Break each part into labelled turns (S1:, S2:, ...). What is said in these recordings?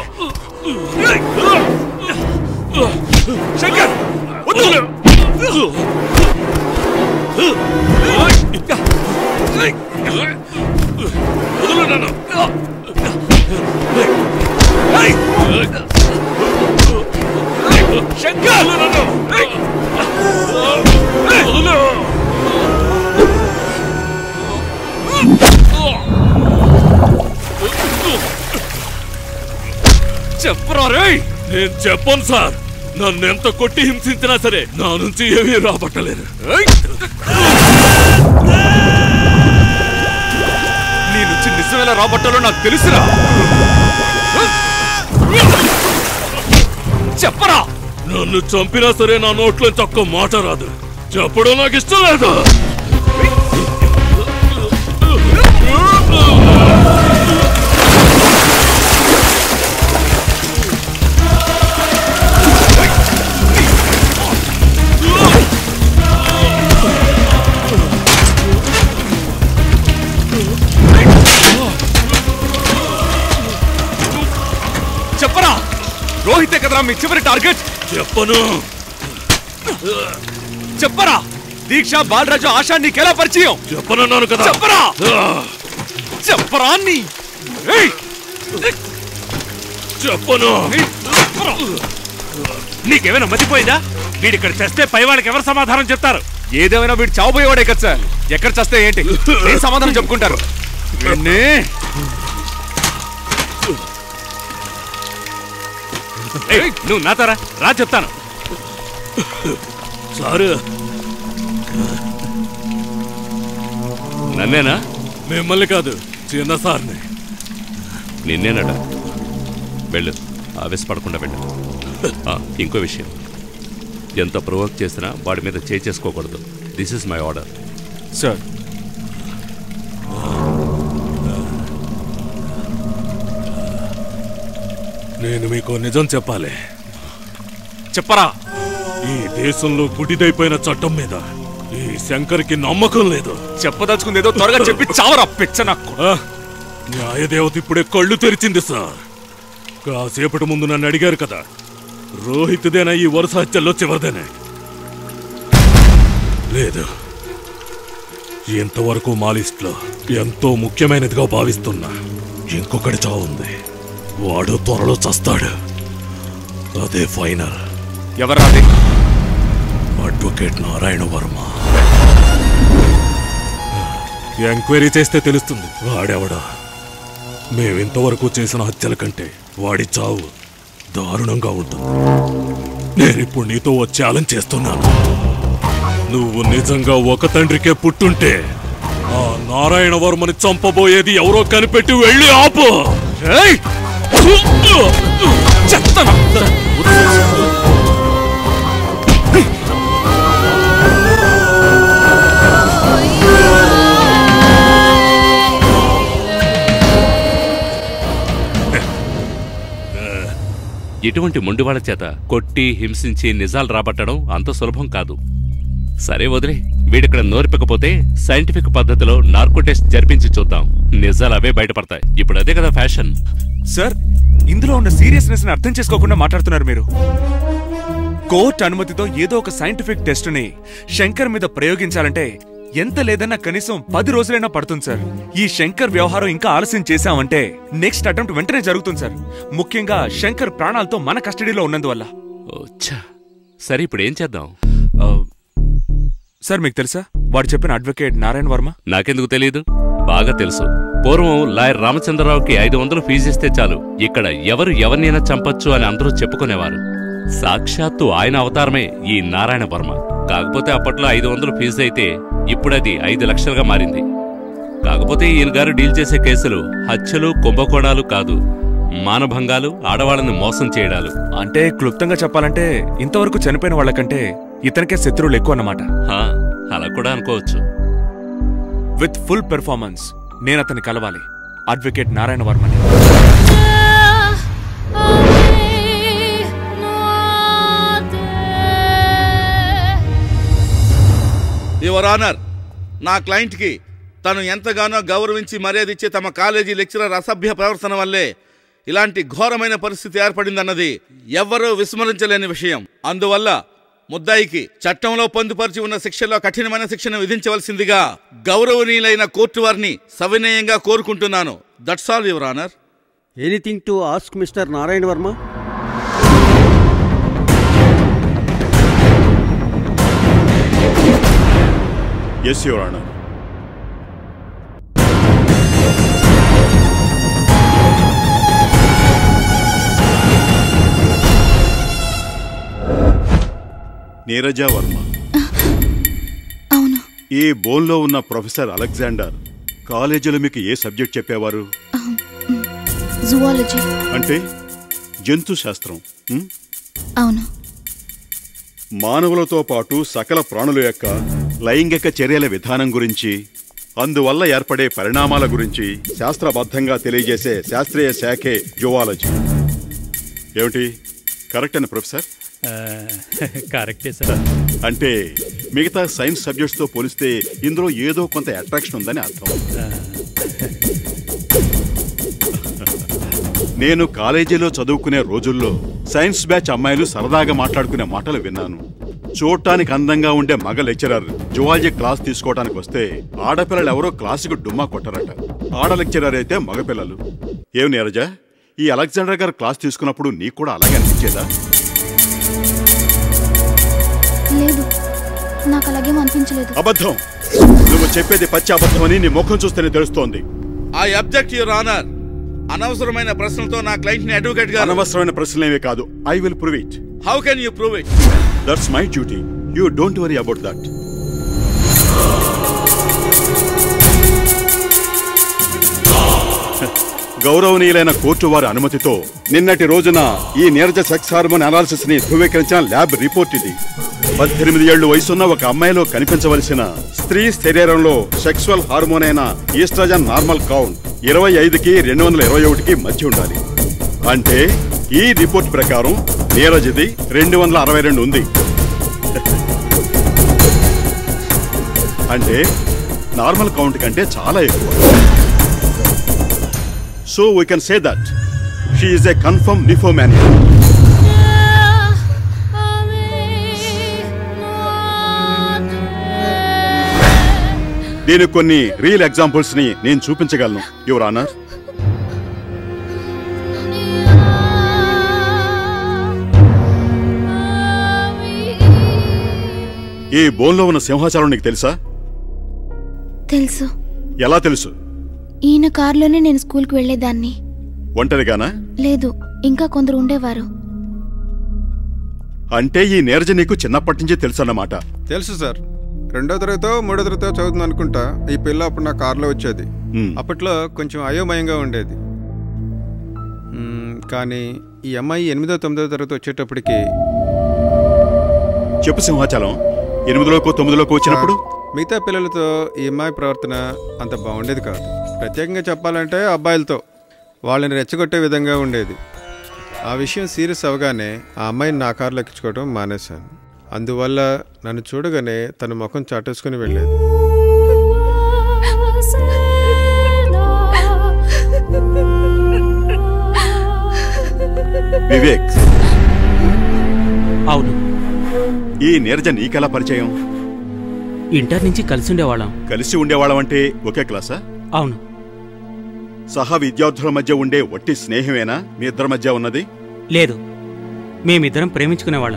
S1: శంకర్ వద్దు
S2: వదలు నన్ను
S1: శంకర్
S2: నన్ను వదలు
S1: చెప్పరా రేయ్
S2: నేను చెప్పను సార్ నన్ను ఎంత కొట్టి హింసించినా సరే నా నుంచి ఏమీ రాబట్టలేరు
S1: ఏయ్! నీ నుంచి నిజమేలా రాబట్టాలో నాకు తెలుసురా చెప్పరా
S2: నన్ను చంపినా సరే నా నోట్లోంచి ఒక్క మాట రాదు చెప్పడం నాకు ఇష్టం లేదు
S1: చెప్పరా రోహితే కదరా మీ చివరి టార్గెట్
S2: చెప్పను
S1: చెప్పరా దీక్ష బాలరాజు ఆశా నీకెలా పరిచయం
S2: చెప్పనన్నాను కదా
S1: చెప్పరా
S2: ఆ,
S1: చెప్పరా నీ ఏయ్!
S2: చెప్పను
S3: నీకేమైనా మతిపోయిందా వీడిక్కడ చేస్తే పై వాళ్ళకి ఎవరు సమాధానం చెప్తారు
S1: ఏదేమైనా వీడు చావబోయేవాడే కదా సార్ ఎక్కడ చస్తే ఏంటి ఏం సమాధానం చెప్పుకుంటారు వీడిని
S3: ఏయ్, నువ్వు నాతోరా రా చెప్తాను
S2: సారు
S3: నన్నేనా
S2: మిమ్మల్ని కాదు చిన్న సార్ని
S3: నిన్నేనట వెళ్ళు ఆవేశపడకుండా వెళ్ళు ఆ, ఇంకో విషయం ఎంత ప్రొవోక్ చేసినా వాడి మీద చేసుకోకూడదు this is my order
S1: sir
S2: నేను మీకు నిజం చెప్పాలి
S1: చెప్పరా
S2: ఈ దేశంలో గుడిదైపోయిన చట్టం మీద ఈ శంకర్కి నమ్మకం లేదు
S1: చెప్పదలుచుకుంది ఏదో త్వరగా చెప్పి చావరా పిచ్చ నాకు
S2: ఆ, న్యాయదేవత ఇప్పుడే కళ్ళు తెరిచింది సార్ కాసేపటి ముందు నన్ను అడిగారు కదా రోహిత్దేనా ఈ వరుస హత్యల్లో చివరిదేనే లేదు ఇంతవరకు మా లిస్ట్లో ఎంతో ముఖ్యమైనదిగా భావిస్తున్నా ఇంకొకటి చావుంది వాడు త్వరలో చస్తాడు అదే ఫైనల్
S1: ఎవరా అది
S2: అడ్వకేట్ నారాయణ వర్మ ఎంక్వైరీ చేస్తే తెలుస్తుంది వాడెవడా మేమింతవరకు చేసిన హత్యల కంటే వాడి చావు దారుణంగా ఉంటుంది నేనిప్పుడు నీతో ఓ ఛాలెంజ్ చేస్తున్నాను నువ్వు నిజంగా ఒక తండ్రికే పుట్టుంటే ఆ నారాయణ వర్మని చంపబోయేది ఎవరో కనిపెట్టి వెళ్ళి ఆపు
S1: ఏయ్! చెత్తనా
S3: ఇటువంటి మొండివాళ్ల చేత కొట్టి హింసించి నిజాలు రాబట్టడం అంత సులభం కాదు సరే వదిలే వీడిక్కడ నోరిపకపోతే సైంటిఫిక్ పద్ధతిలో నార్కో టెస్ట్ జరిపించి చూద్దాం నిజాలు అవే బయటపడతాయి ఇప్పుడు అదే కదా ఫ్యాషన్
S1: సార్ ఇందులో ఉన్న సీరియస్నెస్ ని అర్థం చేసుకోకుండా మాట్లాడుతున్నారు మీరు కోర్టు అనుమతితో ఏదో ఒక సైంటిఫిక్ టెస్ట్ ని శంకర్ మీద ప్రయోగించాలంటే ఎంత లేదన్నా కనీసం పది రోజులైనా పడుతుంది సార్ ఈ శంకర్ వ్యవహారం ఇంకా ఆలస్యం చేశామంటే నెక్స్ట్ అటెంప్ట్ వెంటనే జరుగుతుంది సార్ ముఖ్యంగా శంకర్ ప్రాణాలతో మన కస్టడీలో ఉన్నందువల్ల
S3: ఓచ్చా సరే ఇప్పుడు ఏం చేద్దాం
S1: ఆ, సార్ మీకు తెలుసా వాడు చెప్పిన అడ్వకేట్ నారాయణ వర్మ
S3: నాకెందుకు తెలియదు బాగా తెలుసు పూర్వం లాయర్ రామచంద్రరావుకి ఐదు వందలు ఫీజు ఇస్తే చాలు ఇక్కడ ఎవరు ఎవరినైనా చంపొచ్చు అని అందరూ చెప్పుకునేవారు సాక్షాత్తు ఆయన అవతారమే ఈ నారాయణ వర్మ కాకపోతే అప్పట్లో ఐదు వందలు ఫీజు అయితే ఇప్పుడది ఐదు లక్షలుగా మారింది కాకపోతే ఈయన గారు డీల్ చేసే కేసులు హత్యలు కుంభకోణాలు కాదు మానభంగాలు ఆడవాళ్ళని మోసం చేయడాలు
S1: అంటే క్లుప్తంగా చెప్పాలంటే ఇంతవరకు చనిపోయిన వాళ్ళకంటే ఇతనికే శత్రువులు ఎక్కువ అన్నమాట
S3: హా, అలా కూడా అనుకోవచ్చు
S1: విత్ ఫుల్ పెర్ఫార్మెన్స్ నేను అతన్ని కలవాలి అడ్వకేట్ నారాయణ వర్మని
S4: యువర్ ఆనర్ నా క్లయింట్కి తను ఎంతగానో గౌరవించి మర్యాద ఇచ్చే తమ కాలేజీ లెక్చరర్ అసభ్య ప్రవర్తన వల్లే ఇలాంటి ఘోరమైన పరిస్థితి ఏర్పడిందన్నది ఎవ్వరూ విస్మరించలేని విషయం అందువల్ల ముద్దాయికి చట్టంలో పొందుపరిచి ఉన్న శిక్షలో కఠినమైన శిక్షను విధించవలసిందిగా గౌరవనీయులైన కోర్టు వారిని సవినయంగా కోరుకుంటున్నాను that's all your honour
S5: anything to ask mister Narayana Varma
S6: yes your honour Neeraja Varma
S7: అవును
S6: ఈ బోన్లో ఉన్న ప్రొఫెసర్ అలెగ్జాండర్ కాలేజీలో మీకు ఏ సబ్జెక్ట్ చెప్పేవారు
S7: జువాలజీ
S6: అంటే జంతు శాస్త్రం ఉం?
S7: అవును
S6: మానవులతో పాటు సకల ప్రాణుల యొక్క లైంగిక చర్యల విధానం గురించి అందువల్ల ఏర్పడే పరిణామాల గురించి శాస్త్రబద్ధంగా తెలియజేసే శాస్త్రీయ శాఖే జువాలజీ ఏమిటి కరెక్ట్ అని ప్రొఫెసర్
S8: కరెక్టే సార్
S6: అంటే మిగతా సైన్స్ సబ్జెక్ట్స్తో పోలిస్తే ఇందులో ఏదో కొంత అట్రాక్షన్ ఉందని అర్థం నేను కాలేజీలో చదువుకునే రోజుల్లో సైన్స్ బ్యాచ్ అమ్మాయిలు సరదాగా మాట్లాడుకునే మాటలు విన్నాను చూడటానికి అందంగా ఉండే మగ లెక్చరర్ జువాలజీ క్లాస్ తీసుకోవడానికి వస్తే ఆడపిల్లలు ఎవరో క్లాసుకు డుమ్మా కొట్టరట ఆడ లెక్చరర్ అయితే మగపిల్లలు ఏం నీరజ ఈ అలెగ్జాండర్ గారు క్లాస్ తీసుకున్నప్పుడు నీకు కూడా అలాగే అనిపించేదా
S7: లేదు నాకు అలాగేం అనిపించలేదు
S6: అబద్ధం నువ్వు చెప్పేది పచ్చి అబద్ధమని నీ ముఖం చూస్తేనే తెలుస్తోంది
S4: ఐ అబ్జెక్ట్ యువర్ ఆనర్ అనవసరమైన ప్రశ్నలతో నా క్లయింట్ ని అడ్వకేట్ గా
S6: అనవసరమైన ప్రశ్నలేవే కాదు I will prove it
S4: how can you prove it
S6: that's my duty you don't worry about that గౌరవనీయులైన కోర్టు వారి అనుమతితో నిన్నటి రోజున ఈ నీరజ సెక్స్ హార్మోన్ అనాలిసిస్ ని ధృవీకరించిన ల్యాబ్ రిపోర్ట్ ఇది పద్దెనిమిది ఏళ్లు వయసున్న ఒక అమ్మాయిలో కనిపించవలసిన స్త్రీ శరీరంలో సెక్సువల్ హార్మోన్ అయిన ఈస్ట్రజన్ నార్మల్ కౌంట్ ఇరవై ఐదుకి రెండు వందల ఇరవై ఒకటికి మధ్య ఉండాలి అంటే ఈ రిపోర్ట్ ప్రకారం నీరజ్ది రెండు వందల అరవై రెండు ఉంది అంటే నార్మల్ కౌంట్ కంటే చాలా ఎక్కువ so we can say that she is a confirm nymphomania దీనికి కొన్ని రియల్ ఎగ్జాంపుల్స్ ని నేను చూపించగలను యువర్ ఆనర్ ఈ బోన్లో ఉన్న సింహాచలం నీకు తెలుసా
S7: తెలుసు
S6: ఎలా తెలుసు
S7: ఈయన కారులోనే నేను స్కూల్కి వెళ్ళేదాన్ని
S6: ఒంటరిగానా
S7: లేదు ఇంకా కొందరు ఉండేవారు
S6: అంటే ఈ నీరజ నీకు చిన్నప్పటి నుంచి తెలుసు అన్నమాట
S9: తెలుసు సార్ రెండో తరగతో మూడో తరగతో చదువుతుంది అనుకుంటా ఈ పిల్ల అప్పుడు నా కారులో వచ్చేది
S6: మ్.
S9: అప్పట్లో కొంచెం అయోమయంగా ఉండేది మ్, కానీ ఈ అమ్మాయి ఎనిమిదో తొమ్మిదో తరగతి వచ్చేటప్పటికి
S6: చెప్పు సింహాచలం ఎనిమిదిలోకో తొమ్మిదిలోకి వచ్చినప్పుడు
S9: మిగతా పిల్లలతో ఈ అమ్మాయి ప్రవర్తన అంత బాగుండేది కాదు ప్రత్యేకంగా చెప్పాలంటే అబ్బాయిలతో వాళ్ళని రెచ్చగొట్టే విధంగా ఉండేది ఆ విషయం సీరియస్ అవగానే ఆ అమ్మాయిని నా కారులో ఎక్కించుకోవడం మానేశాను అందువల్ల నన్ను చూడగానే తన ముఖం చాటేసుకుని వెళ్ళేది
S6: వివేక్
S8: అవును
S6: ఈ నీరజ నీకెలా పరిచయం
S8: ఇంటర్ నుంచి కలిసి ఉండేవాళ్ళం
S6: కలిసి ఉండేవాళ్ళం అంటే ఒకే క్లాసా
S8: అవును
S6: సహా విద్యార్థుల మధ్య ఉండే వట్టి స్నేహమేనా మీ ఇద్దరి మధ్య ఉన్నది
S8: లేదు మేమిద్దరం ప్రేమించుకునేవాళ్ళం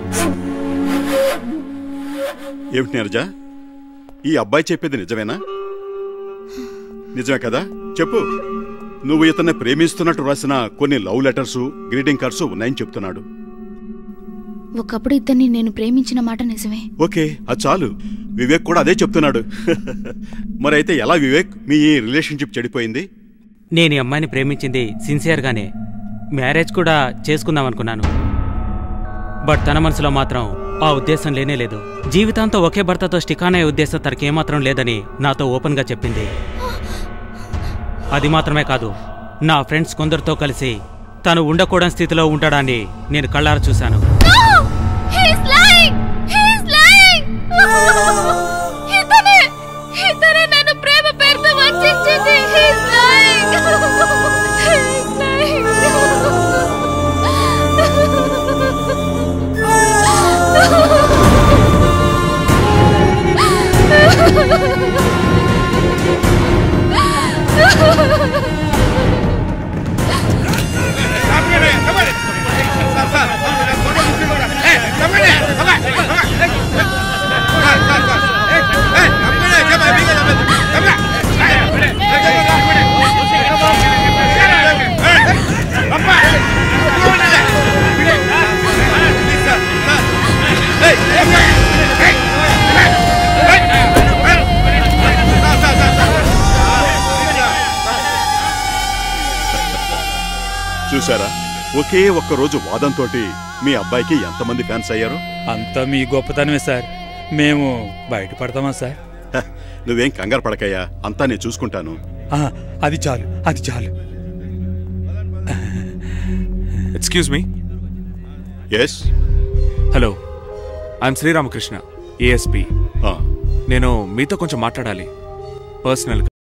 S6: ఏమిటి నీరజ ఈ అబ్బాయి చెప్పేది నిజమేనా నిజమే కదా చెప్పు నువ్వు ఇతన్ని ప్రేమిస్తున్నట్టు రాసిన కొన్ని లవ్ లెటర్స్ గ్రీటింగ్ కార్డ్స్ ఉన్నాయని చెప్తున్నాడు
S7: ఒకప్పుడు ఇద్దరిని నేను ప్రేమించిన మాట నిజమే
S6: ఓకే అది చాలు వివేక్ కూడా అదే చెప్తున్నాడు మరైతే ఎలా వివేక్ మీ ఈ రిలేషన్షిప్ చెడిపోయింది
S8: నేను ఈ అమ్మాయిని ప్రేమించింది సిన్సియర్గానే మ్యారేజ్ కూడా చేసుకుందాం అనుకున్నాను బట్ తన మనసులో మాత్రం ఆ ఉద్దేశం లేనే లేదు జీవితాంతో ఒకే భర్తతో స్టికాన్ అయ్యే ఉద్దేశం తనకేమాత్రం లేదని నాతో ఓపెన్గా చెప్పింది అది మాత్రమే కాదు నా ఫ్రెండ్స్ కొందరితో కలిసి తను ఉండకూడని స్థితిలో ఉంటాడని నేను కళ్ళారా చూశాను
S6: చూసారా ఒకే ఒక్క రోజు వాదంతో మీ అబ్బాయికి ఎంతమంది ఫ్యాన్స్ అయ్యారు
S10: అంతా మీ గొప్పతనమే సార్ మేము బయటపడతామా సార్
S6: హ, నువ్వేం కంగారు పడకయ్యా అంతా నేను చూసుకుంటాను
S10: ఆ, అది చాలు అది చాలు
S1: excuse me
S6: yes
S1: hello I'm Sriramakrishna ASP
S6: ఆ.
S1: నేను మీతో కొంచెం మాట్లాడాలి పర్సనల్